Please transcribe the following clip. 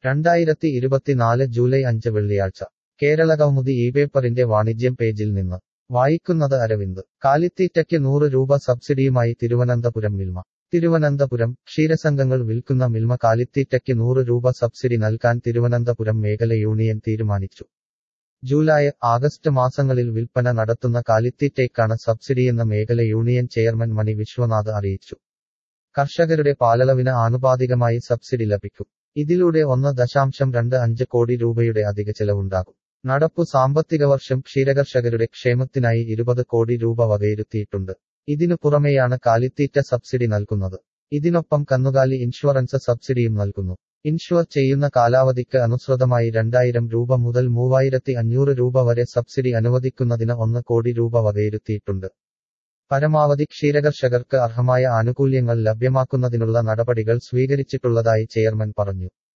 രണ്ടായിരത്തി ഇരുപത്തിനാല് ജൂലൈ അഞ്ച് വെള്ളിയാഴ്ച കേരള കൗമുദി ഈ പേപ്പറിന്റെ വാണിജ്യം പേജിൽ നിന്ന് വായിക്കുന്നത് അരവിന്ദ് കാലിത്തീറ്റയ്ക്ക് നൂറ് രൂപ സബ്സിഡിയുമായി തിരുവനന്തപുരം മിൽമ തിരുവനന്തപുരം ക്ഷീരസംഘങ്ങൾ വിൽക്കുന്ന മിൽമ കാലിത്തീറ്റയ്ക്ക് നൂറ് രൂപ സബ്സിഡി നൽകാൻ തിരുവനന്തപുരം മേഖല യൂണിയൻ തീരുമാനിച്ചു ജൂലൈ ആഗസ്റ്റ് മാസങ്ങളിൽ വിൽപ്പന നടത്തുന്ന കാലിത്തീറ്റയ്ക്കാണ് സബ്സിഡിയെന്ന് മേഖല യൂണിയൻ ചെയർമാൻ മണി വിശ്വനാഥ് അറിയിച്ചു കർഷകരുടെ പാലളവിന് ആനുപാതികമായി സബ്സിഡി ലഭിക്കും ഇതിലൂടെ ഒന്ന് ദശാംശം രണ്ട് അഞ്ച് കോടി രൂപയുടെ അധിക ചെലവുണ്ടാകും നടപ്പു സാമ്പത്തിക വർഷം ക്ഷീരകർഷകരുടെ ക്ഷേമത്തിനായി ഇരുപത് കോടി രൂപ വകയിരുത്തിയിട്ടുണ്ട് ഇതിനു പുറമെയാണ് കാലിത്തീറ്റ സബ്സിഡി നൽകുന്നത് ഇതിനൊപ്പം കന്നുകാലി ഇൻഷുറൻസ് സബ്സിഡിയും നൽകുന്നു ഇൻഷുർ ചെയ്യുന്ന കാലാവധിക്ക് അനുസൃതമായി രണ്ടായിരം രൂപ മുതൽ മൂവായിരത്തി അഞ്ഞൂറ് രൂപ വരെ സബ്സിഡി അനുവദിക്കുന്നതിന് ഒന്ന് കോടി രൂപ വകയിരുത്തിയിട്ടുണ്ട് പരമാവധി ക്ഷീരകർഷകർക്ക് അർഹമായ ആനുകൂല്യങ്ങൾ ലഭ്യമാക്കുന്നതിനുള്ള നടപടികൾ സ്വീകരിച്ചിട്ടുള്ളതായി ചെയർമാൻ പറഞ്ഞു